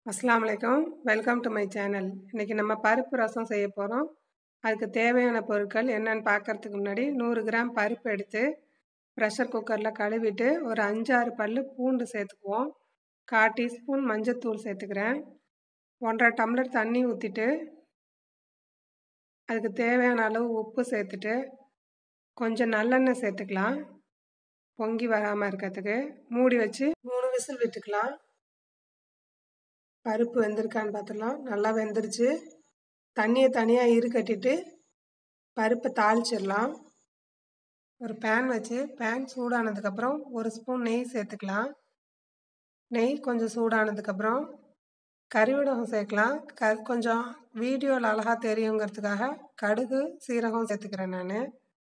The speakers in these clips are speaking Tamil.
அஸ்ஸலாமு அலைக்கும் வெல்கம் டு மை சேனல் இன்றைக்கி நம்ம பருப்பு ரசம் செய்ய போகிறோம் அதுக்கு தேவையான பொருட்கள் என்னென்னு பார்க்கறதுக்கு முன்னாடி நூறு கிராம் பருப்பு எடுத்து ப்ரெஷர் குக்கரில் கழுவிட்டு ஒரு அஞ்சாறு பல் பூண்டு சேர்த்துக்குவோம் கால் டீஸ்பூன் மஞ்சத்தூள் சேர்த்துக்கிறேன் ஒன்றரை டம்ளர் தண்ணி ஊற்றிட்டு அதுக்கு தேவையான அளவு உப்பு சேர்த்துட்டு கொஞ்சம் நல்லெண்ணெய் சேர்த்துக்கலாம் பொங்கி வராமல் இருக்கிறதுக்கு மூடி வச்சு மூணு விசில் விட்டுக்கலாம் பருப்பு வெந்திருக்கான்னு பார்த்துடலாம் நல்லா வெந்துருச்சு தண்ணியை தனியாக இரு கட்டிட்டு பருப்பை தாளிச்சிடலாம் ஒரு பேன் வச்சு பேன் சூடானதுக்கப்புறம் ஒரு ஸ்பூன் நெய் சேர்த்துக்கலாம் நெய் கொஞ்சம் சூடானதுக்கப்புறம் கறிவிடகம் சேர்க்கலாம் க கொஞ்சம் வீடியோவில் அழகாக தெரியுங்கிறதுக்காக கடுகு சீரகம் சேர்த்துக்கிறேன் நான்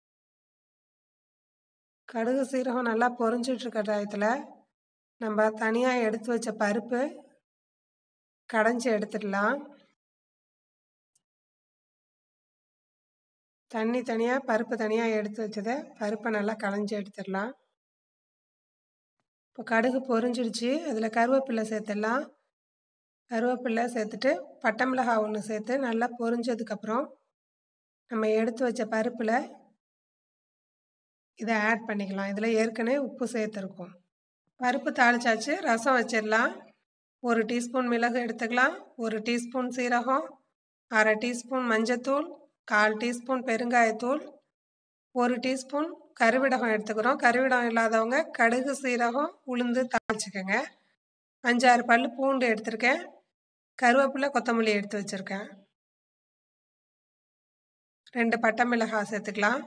கடுகு சீரகம் நல்லா பொரிஞ்சிட்ருக்க டயத்தில் நம்ம தனியாக எடுத்து வச்ச பருப்பு கடைஞ்சி எடுத்துடலாம் தண்ணி தனியாக பருப்பு தனியாக எடுத்து வச்சதை பருப்பை நல்லா களைஞ்சி எடுத்துடலாம் இப்போ கடுகு பொரிஞ்சிடுச்சு அதில் கருவேப்பிலை சேர்த்துடலாம் கருவேப்பிலை சேர்த்துட்டு பட்டை மிளகாய் ஒன்று சேர்த்து நல்லா பொரிஞ்சதுக்கப்புறம் நம்ம எடுத்து வச்ச பருப்பில் இதை ஆட் பண்ணிக்கலாம் இதில் ஏற்கனவே உப்பு சேர்த்துருக்கோம் பருப்பு தாளிச்சாச்சு ரசம் வச்சிடலாம் ஒரு டீஸ்பூன் மிளகு எடுத்துக்கலாம் ஒரு டீஸ்பூன் சீரகம் அரை டீஸ்பூன் மஞ்சத்தூள் கால் டீஸ்பூன் பெருங்காயத்தூள் ஒரு டீஸ்பூன் கருவிடகம் எடுத்துக்கிறோம் கருவிடகம் இல்லாதவங்க கடுகு சீரகம் உளுந்து தாளிச்சுக்கோங்க அஞ்சாறு பல் பூண்டு எடுத்திருக்கேன் கருவேப்பிலை கொத்தமல்லி எடுத்து வச்சுருக்கேன் ரெண்டு பட்டை மிளகாய் சேர்த்துக்கலாம்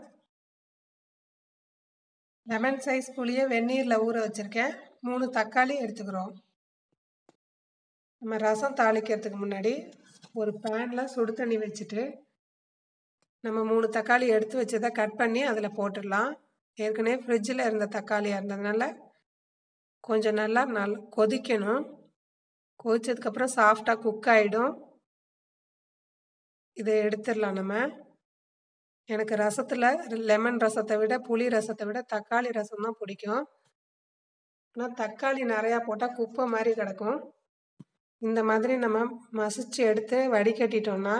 லெமன் சைஸ் புளியை வெந்நீரில் ஊற வச்சுருக்கேன் மூணு தக்காளி எடுத்துக்கிறோம் நம்ம ரசம் தாளிக்கிறதுக்கு முன்னாடி ஒரு பேனில் சுடு தண்ணி வச்சுட்டு நம்ம மூணு தக்காளி எடுத்து வச்சதை கட் பண்ணி அதில் போட்டுடலாம் ஏற்கனவே ஃப்ரிட்ஜில் இருந்த தக்காளியாக இருந்ததுனால கொஞ்சம் நல்லா நல் கொதிக்கணும் கொதிச்சதுக்கப்புறம் சாஃப்டாக குக் ஆகிடும் இதை எடுத்துடலாம் நம்ம எனக்கு ரசத்தில் லெமன் ரசத்தை விட புளி ரசத்தை விட தக்காளி ரசம் தான் பிடிக்கும் ஆனால் தக்காளி நிறையா போட்டால் குப்பை மாதிரி கிடக்கும் இந்த மாதிரி நம்ம மசிச்சு எடுத்து வடிகட்டிட்டோம்னா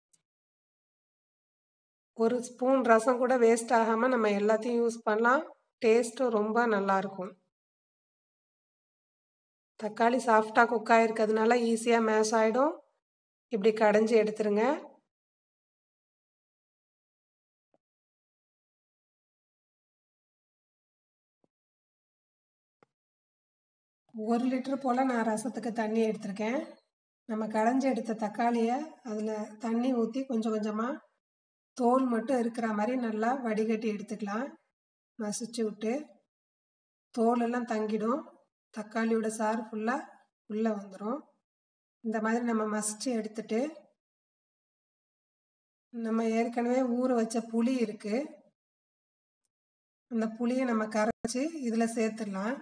ஒரு ஸ்பூன் ரசம் கூட வேஸ்ட் ஆகாமல் நம்ம எல்லாத்தையும் யூஸ் பண்ணலாம் டேஸ்ட்டும் ரொம்ப நல்லாயிருக்கும் தக்காளி சாஃப்டாக குக் ஆகிருக்கிறதுனால ஈஸியாக மேஷ் ஆகிடும் இப்படி கடைஞ்சி எடுத்துருங்க ஒரு லிட்டர் போல் நான் ரசத்துக்கு தண்ணி எடுத்திருக்கேன் நம்ம கடைஞ்சி எடுத்த தக்காளியை அதில் தண்ணி ஊற்றி கொஞ்சம் கொஞ்சமாக தோல் மட்டும் இருக்கிற மாதிரி நல்லா வடிகட்டி எடுத்துக்கலாம் மசிச்சு விட்டு தோலெல்லாம் தங்கிடும் தக்காளியோட சாறு ஃபுல்லாக உள்ளே வந்துடும் இந்த மாதிரி நம்ம மசிச்சு எடுத்துட்டு நம்ம ஏற்கனவே ஊற வச்ச புளி இருக்குது அந்த புளியை நம்ம கரைச்சி இதில் சேர்த்துடலாம்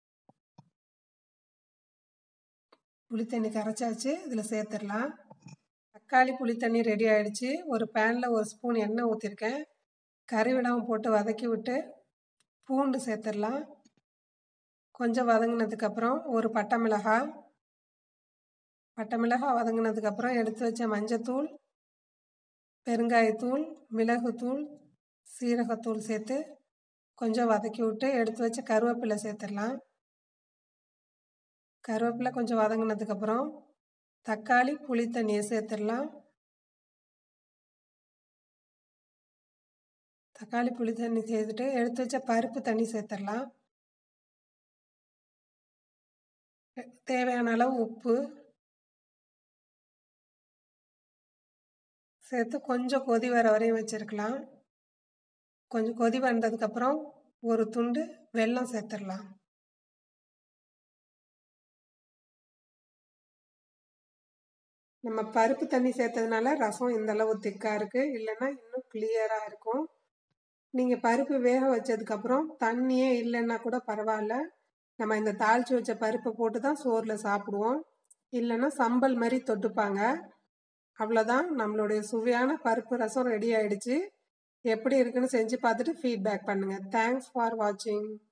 புளி தண்ணி கரைச்சாச்சு இதில் சேர்த்துடலாம் தக்காளி புளி தண்ணி ரெடி ஆகிடுச்சு ஒரு பேனில் ஒரு ஸ்பூன் எண்ணெய் ஊற்றிருக்கேன் கறிவிடாமல் போட்டு வதக்கி விட்டு பூண்டு சேர்த்துடலாம் கொஞ்சம் வதங்கினதுக்கப்புறம் ஒரு பட்டை மிளகாய் பட்டை மிளகாய் வதங்கினதுக்கப்புறம் எடுத்து வச்ச மஞ்சத்தூள் பெருங்காயத்தூள் மிளகுத்தூள் சீரகத்தூள் சேர்த்து கொஞ்சம் வதக்கி விட்டு எடுத்து வச்ச கருவேப்பிலை சேர்த்துடலாம் கருவேப்பிலை கொஞ்சம் வதங்கினதுக்கப்புறம் தக்காளி புளி தண்ணியை சேர்த்துடலாம் தக்காளி புளி தண்ணி சேர்த்துட்டு எடுத்து வச்ச பருப்பு தண்ணி சேர்த்துடலாம் தேவையான அளவு உப்பு சேர்த்து கொஞ்சம் கொதி வர வரையும் வச்சுருக்கலாம் கொஞ்சம் கொதி வந்ததுக்கப்புறம் ஒரு துண்டு வெல்லம் சேர்த்துடலாம் நம்ம பருப்பு தண்ணி சேர்த்ததுனால ரசம் இந்த அளவு திக்காக இருக்குது இல்லைன்னா இன்னும் கிளியராக இருக்கும் நீங்கள் பருப்பு வேக வச்சதுக்கப்புறம் தண்ணியே இல்லைன்னா கூட பரவாயில்ல நம்ம இந்த தாளித்து வச்ச பருப்பை போட்டு தான் சோறில் சாப்பிடுவோம் இல்லைன்னா சம்பல் மாதிரி தொட்டுப்பாங்க அவ்வளோதான் நம்மளுடைய சுவையான பருப்பு ரசம் ரெடி ஆயிடுச்சு எப்படி இருக்குன்னு செஞ்சு பார்த்துட்டு ஃபீட்பேக் பண்ணுங்கள் தேங்க்ஸ் ஃபார் வாட்சிங்